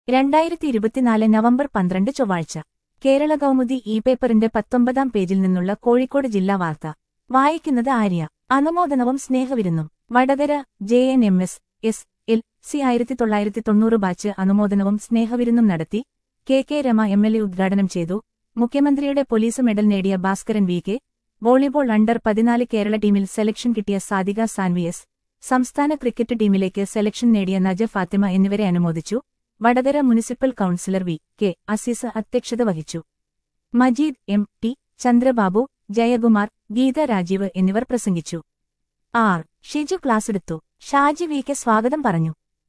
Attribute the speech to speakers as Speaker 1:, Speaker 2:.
Speaker 1: രണ്ടായിരത്തി ഇരുപത്തിനാല് നവംബർ പന്ത്രണ്ട് ചൊവ്വാഴ്ച കേരള കൗമുദി ഇ പേപ്പറിന്റെ പത്തൊമ്പതാം പേജിൽ നിന്നുള്ള കോഴിക്കോട് ജില്ലാ വാർത്ത വായിക്കുന്നത് ആര്യ അനുമോദനവും സ്നേഹവിരുന്നും Vadakara J N M S S L C ആയിരത്തി തൊള്ളായിരത്തി തൊണ്ണൂറ് ബാച്ച് അനുമോദനവും സ്നേഹവിരുന്നും നടത്തി K K Rama M L A ഉദ്ഘാടനം ചെയ്തു മുഖ്യമന്ത്രിയുടെ പോലീസ് മെഡൽ നേടിയ Bhaskaran V K volleyball under പതിനാല് കേരള ടീമിൽ സെലക്ഷൻ കിട്ടിയ സാദിക സാൻവി എസ് സംസ്ഥാന ക്രിക്കറ്റ് ടീമിലേക്ക് സെലക്ഷൻ നേടിയ നജ ഫാത്തിമ എന്നിവരെ അനുമോദിച്ചു Vadakara municipal councillor V K Azeez അധ്യക്ഷത വഹിച്ചു മജീദ് എം ടി ചന്ദ്രബാബു ജയകുമാർ ഗീത രാജീവ് എന്നിവർ പ്രസംഗിച്ചു ആർ ഷിജു ക്ലാസ്സെടുത്തു ഷാജി വി കെ സ്വാഗതം പറഞ്ഞു